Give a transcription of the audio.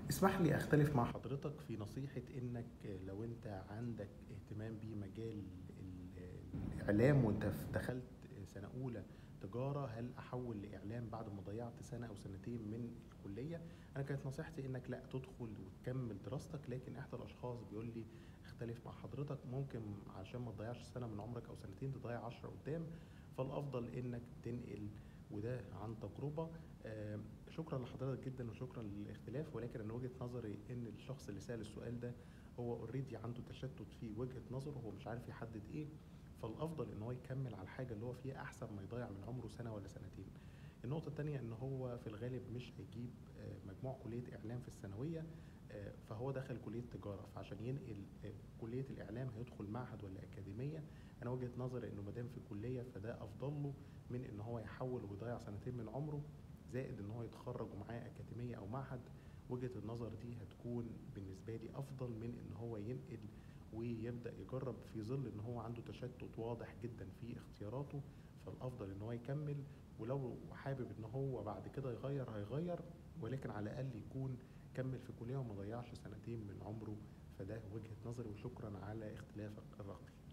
اسمح لي اختلف مع حضرتك في نصيحة انك لو انت عندك اهتمام بمجال ال- الاعلام وانت دخلت سنة اولى تجارة هل احول لاعلام بعد ما ضيعت سنة او سنتين من الكلية انا كانت نصيحتي انك لا تدخل وتكمل دراستك لكن احد الاشخاص بيقول لي اختلف مع حضرتك ممكن عشان ما تضيعش سنة من عمرك او سنتين تضيع عشرة قدام فالافضل انك تنقل وده عن تجربة آم، شكرا لحضرتك جدا وشكرا للاختلاف ولكن انا وجهة نظري ان الشخص اللي سأل السؤال ده هو اوريدي عنده تشتت في وجهة نظره هو مش عارف يحدد ايه فالافضل ان هو يكمل على الحاجة اللي هو فيها احسن ما يضيع من عمره سنة ولا سنتين النقطة التانية ان هو في الغالب مش هيجيب آه، مجموع كلية اعلام في الثانوية آه، فهو دخل كلية تجارة فعشان ينقل آه، كلية الاعلام هيدخل معهد ولا اكاديمية انا وجهة نظري انه مادام في كلية فده افضل له من ان هو يحول ويضيع سنتين من عمره زائد ان هو يتخرج ومعاه اكاديميه او معهد وجهه النظر دي هتكون بالنسبه لي افضل من ان هو ينقل ويبدا يجرب في ظل ان هو عنده تشتت واضح جدا في اختياراته فالافضل ان هو يكمل ولو حابب ان هو بعد كده يغير هيغير ولكن على الاقل يكون كمل في كليه وما ضيعش سنتين من عمره فده وجهه نظري وشكرا على اختلافك الرأي